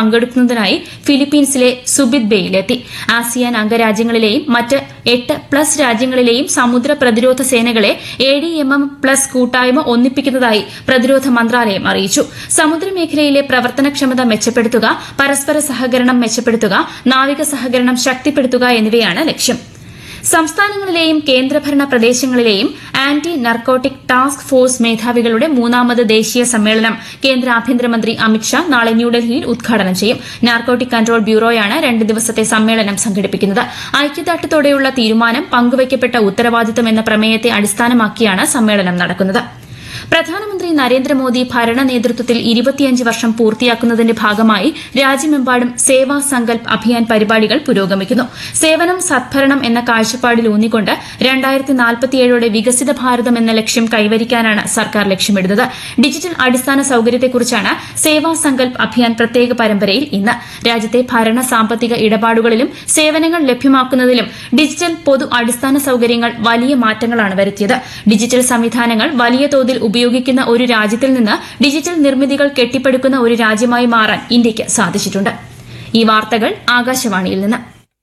പങ്കെടുക്കുന്നതിനായി ഫിലിപ്പീൻസിലെ Subith ബേയിലെത്തി ASEAN അംഗരാജ്യങ്ങളിലെയും മറ്റ് എട്ട് plus രാജ്യങ്ങളിലെയും സമുദ്ര പ്രതിരോധ സേനകളെ A D M M plus കൂട്ടായ്മ ഒന്നിപ്പിക്കുന്നതായി പ്രതിരോധ മന്ത്രാലയം അറിയിച്ചു സമുദ്രമേഖലയിലെ പ്രവർത്തനക്ഷമത മെച്ചപ്പെടുത്തുക പരസ്പര സഹകരണം മെച്ചപ്പെടുത്തുക നാവിക സഹകരണം ശക്തിപ്പെടുത്തുക എന്നിവയാണ് ലക്ഷ്യം സംസ്ഥാനങ്ങളിലെയും കേന്ദ്രഭരണ പ്രദേശങ്ങളിലെയും ആന്റി നർക്കോട്ടിക് ടാസ്ക് ഫോഴ്സ് മേധാവികളുടെ മൂന്നാമത് ദേശീയ സമ്മേളനം കേന്ദ്ര ആഭ്യന്തരമന്ത്രി അമിത്ഷാ നാളെ ന്യൂഡൽഹിയിൽ ഉദ്ഘാടനം ചെയ്യും നാർക്കോട്ടിക് കൺട്രോൾ ബ്യൂറോയാണ് രണ്ട് ദിവസത്തെ സമ്മേളനം സംഘടിപ്പിക്കുന്നത് ഐക്യദാർഢ്യത്തോടെയുള്ള തീരുമാനം പങ്കുവയ്ക്കപ്പെട്ട ഉത്തരവാദിത്തം എന്ന പ്രമേയത്തെ അടിസ്ഥാനമാക്കിയാണ് സമ്മേളനം നടക്കുന്നത് പ്രധാനമന്ത്രി നരേന്ദ്രമോദി ഭരണ നേതൃത്വത്തിൽ ഇരുപത്തിയഞ്ച് വർഷം പൂർത്തിയാക്കുന്നതിന്റെ ഭാഗമായി രാജ്യമെമ്പാടും സേവാ സങ്കൽപ് അഭിയാൻ പരിപാടികൾ പുരോഗമിക്കുന്നു സേവനം സദ്ഭരണം എന്ന കാഴ്ചപ്പാടിൽ ഊന്നിക്കൊണ്ട് രണ്ടായിരത്തി നാൽപ്പത്തിയേഴോടെ വികസിത ഭാരതം എന്ന ലക്ഷ്യം കൈവരിക്കാനാണ് സർക്കാർ ലക്ഷ്യമിടുന്നത് ഡിജിറ്റൽ അടിസ്ഥാന സൌകര്യത്തെക്കുറിച്ചാണ് സേവാ സങ്കൽപ് അഭിയാൻ പ്രത്യേക പരമ്പരയിൽ ഇന്ന് രാജ്യത്തെ ഭരണ സാമ്പത്തിക ഇടപാടുകളിലും സേവനങ്ങൾ ലഭ്യമാക്കുന്നതിലും ഡിജിറ്റൽ പൊതു അടിസ്ഥാന സൌകര്യങ്ങൾ വലിയ മാറ്റങ്ങളാണ് വരുത്തിയത് ഡിജിറ്റൽ സംവിധാനങ്ങൾ വലിയ തോതിൽ ഉപയോഗിക്കുന്ന ഒരു രാജ്യത്തിൽ നിന്ന് ഡിജിറ്റൽ നിർമ്മിതികൾ കെട്ടിപ്പടുക്കുന്ന ഒരു രാജ്യമായി മാറാൻ ഇന്ത്യയ്ക്ക് സാധിച്ചിട്ടുണ്ട് ഈ വാർത്തകൾ ആകാശവാണിയിൽ നിന്ന്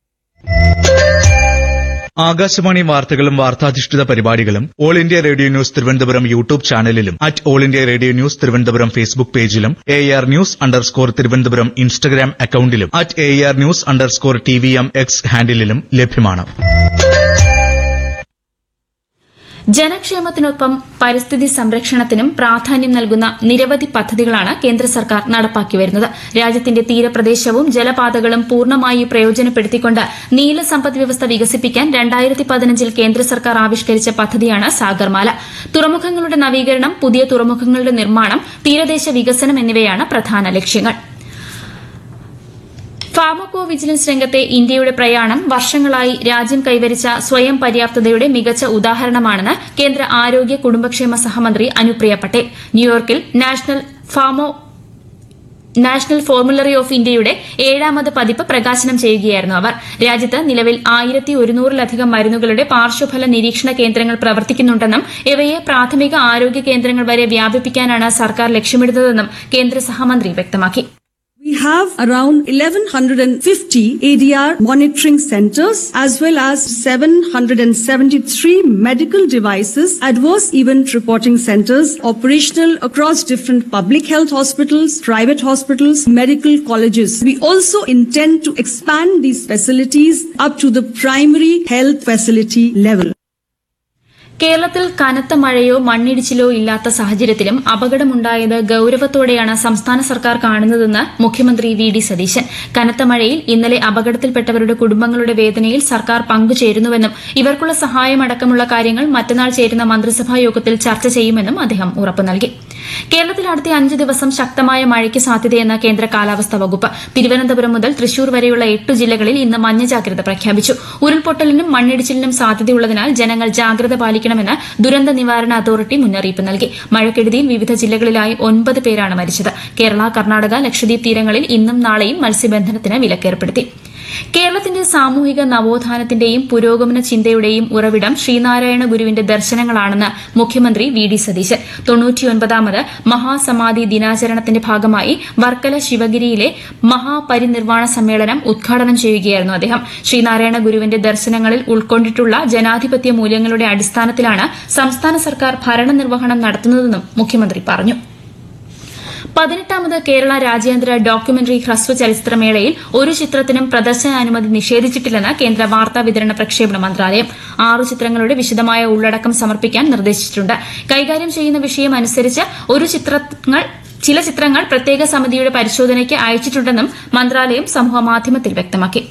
ആകാശവാണി വാർത്തകളും വാർത്താധിഷ്ഠിത പരിപാടികളും all India radio news Thiruvananthapuram YouTube ചാനലിലും at all India radio news Thiruvananthapuram Facebook പേജിലും A R news underscore Thiruvananthapuram Instagram അക്കൌണ്ടിലും at A R news underscore T V M X ഹാൻഡിലും ലഭ്യമാണ് ജനക്ഷേമത്തിനൊപ്പം പരിസ്ഥിതി സംരക്ഷണത്തിനും പ്രാധാന്യം നൽകുന്ന നിരവധി പദ്ധതികളാണ് കേന്ദ്ര സർക്കാർ നടപ്പാക്കി വരുന്നത് രാജ്യത്തിന്റെ തീരപ്രദേശവും ജലപാതകളും പൂർണ്ണമായി പ്രയോജനപ്പെടുത്തിക്കൊണ്ട് നീല സമ്പദ് വ്യവസ്ഥ വികസിപ്പിക്കാൻ രണ്ടായിരത്തി പതിനഞ്ചിൽ കേന്ദ്ര സർക്കാർ ആവിഷ്കരിച്ച പദ്ധതിയാണ് സാഗർമാല തുറമുഖങ്ങളുടെ നവീകരണം പുതിയ തുറമുഖങ്ങളുടെ നിർമ്മാണം തീരദേശ വികസനം എന്നിവയാണ് പ്രധാന ലക്ഷ്യങ്ങൾ ഫാർമക്കോ വിജിലൻസ് രംഗത്തെ ഇന്ത്യയുടെ പ്രയാണം വർഷങ്ങളായി രാജ്യം കൈവരിച്ച സ്വയം പര്യാപ്തതയുടെ മികച്ച ഉദാഹരണമാണെന്ന് കേന്ദ്ര ആരോഗ്യ കുടുംബക്ഷേമ സഹമന്ത്രി അനുപ്രിയ പട്ടേൽ ന്യൂയോർക്കിൽ national pharma national formulary of ഇന്ത്യയുടെ ഏഴാമത് പതിപ്പ് പ്രകാശനം ചെയ്യുകയായിരുന്നു അവർ രാജ്യത്ത് നിലവിൽ ആയിരത്തി ഒരുന്നൂറിലധികം മരുന്നുകളുടെ പാർശ്വഫല നിരീക്ഷണ കേന്ദ്രങ്ങൾ പ്രവർത്തിക്കുന്നുണ്ടെന്നും ഇവയെ പ്രാഥമിക ആരോഗ്യ കേന്ദ്രങ്ങൾ വരെ വ്യാപിപ്പിക്കാനാണ് സർക്കാർ ലക്ഷ്യമിടുന്നതെന്നും കേന്ദ്ര സഹമന്ത്രി വ്യക്തമാക്കി We have around 1150 ADR monitoring centers as well as 773 medical devices adverse event reporting centers operational across different public health hospitals, private hospitals, medical colleges. We also intend to expand these facilities up to the primary health facility level. കേരളത്തിൽ കനത്ത മഴയോ മണ്ണിടിച്ചിലോ ഇല്ലാത്ത സാഹചര്യത്തിലും അപകടമുണ്ടായത് ഗൌരവത്തോടെയാണ് സംസ്ഥാന സർക്കാർ കാണുന്നതെന്ന് മുഖ്യമന്ത്രി വി ഡി സതീശൻ കനത്ത മഴയിൽ ഇന്നലെ അപകടത്തിൽപ്പെട്ടവരുടെ കുടുംബങ്ങളുടെ വേദനയിൽ സർക്കാർ പങ്കുചേരുന്നുവെന്നും ഇവർക്കുള്ള സഹായമടക്കമുള്ള കാര്യങ്ങൾ മറ്റന്നാൾ ചേരുന്ന മന്ത്രിസഭാ യോഗത്തിൽ ചർച്ച ചെയ്യുമെന്നും അദ്ദേഹം ഉറപ്പു നൽകി കേരളത്തിൽ അടുത്ത അഞ്ച് ദിവസം ശക്തമായ മഴയ്ക്ക് സാധ്യതയെന്ന് കേന്ദ്ര കാലാവസ്ഥാ വകുപ്പ് തിരുവനന്തപുരം മുതൽ തൃശൂർ വരെയുള്ള എട്ട് ജില്ലകളിൽ ഇന്ന് മഞ്ഞ ജാഗ്രത പ്രഖ്യാപിച്ചു ഉരുൾപൊട്ടലിനും മണ്ണിടിച്ചിലിനും സാധ്യതയുള്ളതിനാൽ ജനങ്ങൾ ജാഗ്രത പാലിക്കണമെന്ന് ദുരന്ത നിവാരണ അതോറിറ്റി മുന്നറിയിപ്പ് നൽകി മഴക്കെടുതിയിൽ വിവിധ ജില്ലകളിലായി ഒൻപത് പേരാണ് മരിച്ചത് കേരള കർണാടക ലക്ഷദ്വീപ് തീരങ്ങളിൽ ഇന്നും നാളെയും മത്സ്യബന്ധനത്തിന് വിലക്കേർപ്പെടുത്തി കേരളത്തിന്റെ സാമൂഹിക നവോത്ഥാനത്തിന്റെയും പുരോഗമന ചിന്തയുടെയും ഉറവിടം ശ്രീനാരായണ ഗുരുവിന്റെ ദർശനങ്ങളാണെന്ന് മുഖ്യമന്ത്രി വി ഡി സതീശൻ തൊണ്ണൂറ്റിയൊൻപതാമത് മഹാസമാധി ദിനാചരണത്തിന്റെ ഭാഗമായി വർക്കല ശിവഗിരിയിലെ മഹാപരിനിർവാണ സമ്മേളനം ഉദ്ഘാടനം ചെയ്യുകയായിരുന്നു അദ്ദേഹം ശ്രീനാരായണ ഗുരുവിന്റെ ദർശനങ്ങളിൽ ഉൾക്കൊണ്ടിട്ടുള്ള ജനാധിപത്യ മൂല്യങ്ങളുടെ അടിസ്ഥാനത്തിലാണ് സംസ്ഥാന സർക്കാർ ഭരണനിർവഹണം നടത്തുന്നതെന്നും മുഖ്യമന്ത്രി പറഞ്ഞു പതിനെട്ടാമത് കേരള രാജ്യാന്തര ഡോക്യുമെന്ററി ഹ്രസ്വ ചലച്ചിത്രമേളയിൽ ഒരു ചിത്രത്തിനും പ്രദർശനാനുമതി നിഷേധിച്ചിട്ടില്ലെന്ന് കേന്ദ്ര വാർത്താ വിതരണ പ്രക്ഷേപണ മന്ത്രാലയം ആറു ചിത്രങ്ങളുടെ വിശദമായ ഉള്ളടക്കം സമർപ്പിക്കാൻ നിർദ്ദേശിച്ചിട്ടുണ്ട് കൈകാര്യം ചെയ്യുന്ന വിഷയം അനുസരിച്ച് ഒരു ചിത്രങ്ങൾ ചില ചിത്രങ്ങൾ പ്രത്യേക സമിതിയുടെ പരിശോധനയ്ക്ക് അയച്ചിട്ടുണ്ടെന്നും മന്ത്രാലയം സമൂഹമാധ്യമത്തിൽ വ്യക്തമാക്കി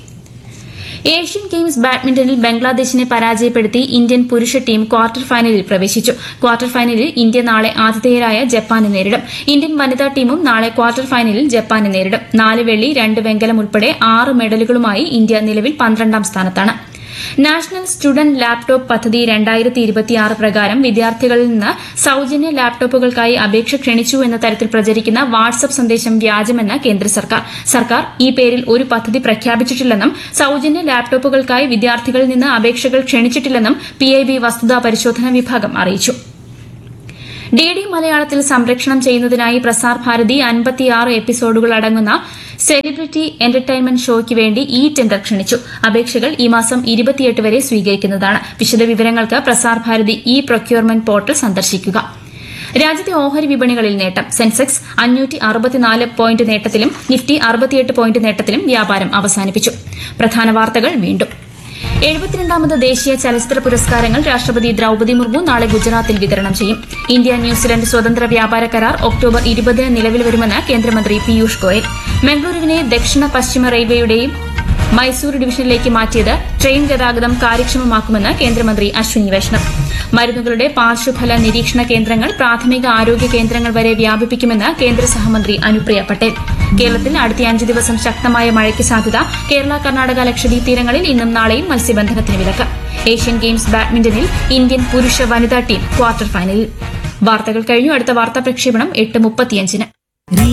ഏഷ്യൻ ഗെയിംസ് ബാഡ്മിന്റണിൽ ബംഗ്ലാദേശിനെ പരാജയപ്പെടുത്തി ഇന്ത്യൻ പുരുഷ ടീം ക്വാർട്ടർ ഫൈനലിൽ പ്രവേശിച്ചു ക്വാർട്ടർ ഫൈനലിൽ ഇന്ത്യ നാളെ ആതിഥേയരായ ജപ്പാനെ നേരിടും ഇന്ത്യൻ വനിതാ ടീമും നാളെ ക്വാർട്ടർ ഫൈനലിൽ ജപ്പാനെ നേരിടും നാല് വെള്ളി രണ്ട് വെങ്കലം ഉൾപ്പെടെ ആറ് മെഡലുകളുമായി ഇന്ത്യ നിലവിൽ പന്ത്രണ്ടാം സ്ഥാനത്താണ് നാഷണൽ സ്റ്റുഡന്റ് ലാപ്ടോപ്പ് പദ്ധതി രണ്ടായിരത്തി ഇരുപത്തിയാറ് പ്രകാരം വിദ്യാർത്ഥികളിൽ നിന്ന് സൌജന്യ ലാപ്ടോപ്പുകൾക്കായി അപേക്ഷ ക്ഷണിച്ചു എന്ന തരത്തിൽ പ്രചരിക്കുന്ന വാട്സ്ആപ്പ് സന്ദേശം വ്യാജമെന്ന് കേന്ദ്ര സർക്കാർ സർക്കാർ ഈ പേരിൽ ഒരു പദ്ധതി പ്രഖ്യാപിച്ചിട്ടില്ലെന്നും സൌജന്യ ലാപ്ടോപ്പുകൾക്കായി വിദ്യാർത്ഥികളിൽ നിന്ന് അപേക്ഷകൾ ക്ഷണിച്ചിട്ടില്ലെന്നും പിഐബി വസ്തുതാ പരിശോധനാ വിഭാഗം അറിയിച്ചു ഡി ഡി മലയാളത്തിൽ സംരക്ഷണം ചെയ്യുന്നതിനായി പ്രസാർ ഭാരതി അൻപത്തിയാറ് എപ്പിസോഡുകൾ അടങ്ങുന്ന സെലിബ്രിറ്റി എന്റർടൈൻമെന്റ് ഷോയ്ക്ക് വേണ്ടി ഇ ടെൻഡർ ക്ഷണിച്ചു അപേക്ഷകൾ ഈ മാസം ഇരുപത്തിയെട്ട് വരെ സ്വീകരിക്കുന്നതാണ് വിശദവിവരങ്ങൾക്ക് Prasar Bharati e procurement portal സന്ദർശിക്കുക രാജ്യത്തെ ഓഹരി വിപണികളിൽ നേട്ടം സെൻസെക്സ് അഞ്ഞൂറ്റി അറുപത്തിനാല് പോയിന്റ് നേട്ടത്തിലും നിഫ്റ്റി അറുപത്തിയെട്ട് പോയിന്റ് നേട്ടത്തിലും വ്യാപാരം അവസാനിപ്പിച്ചു പ്രധാന വാർത്തകൾ വീണ്ടും എഴുപത്തിരണ്ടാമത് ദേശീയ ചലച്ചിത്ര പുരസ്കാരങ്ങൾ രാഷ്ട്രപതി ദ്രൌപതി മുർമു നാളെ ഗുജറാത്തിൽ വിതരണം ചെയ്യും ഇന്ത്യ ന്യൂസിലൻഡ് സ്വതന്ത്ര വ്യാപാര കരാർ ഒക്ടോബർ ഇരുപതിന് നിലവിൽ വരുമെന്ന് കേന്ദ്രമന്ത്രി പീയൂഷ് ഗോയൽ മംഗളൂരുവിനെ ദക്ഷിണ പശ്ചിമ റെയിൽവേയുടെയും മൈസൂർ ഡിവിഷനിലേക്ക് മാറ്റിയത് ട്രെയിൻ ഗതാഗതം കാര്യക്ഷമമാക്കുമെന്ന് കേന്ദ്രമന്ത്രി അശ്വിനി വൈഷ്ണവ് മരുന്നുകളുടെ പാർശ്വഫല നിരീക്ഷണ കേന്ദ്രങ്ങൾ പ്രാഥമിക ആരോഗ്യ കേന്ദ്രങ്ങൾ വരെ വ്യാപിപ്പിക്കുമെന്ന് കേന്ദ്ര സഹമന്ത്രി അനുപ്രിയ പട്ടേൽ കേരളത്തിൽ അടുത്ത അഞ്ച് ദിവസം ശക്തമായ മഴയ്ക്ക് സാധ്യത കേരള കർണാടക ലക്ഷദ്വീപ് തീരങ്ങളിൽ ഇന്നും നാളെയും മത്സ്യബന്ധനത്തിന് വിലക്ക് ഏഷ്യൻ ഗെയിംസ് ബാഡ്മിന്റണിൽ ഇന്ത്യൻ പുരുഷ വനിതാ ടീം ക്വാർട്ടർ ഫൈനലിൽ വാർത്തകൾ കഴിഞ്ഞു അടുത്ത വാർത്താ പ്രക്ഷേപണം എട്ട് മുപ്പത്തിയഞ്ചിന്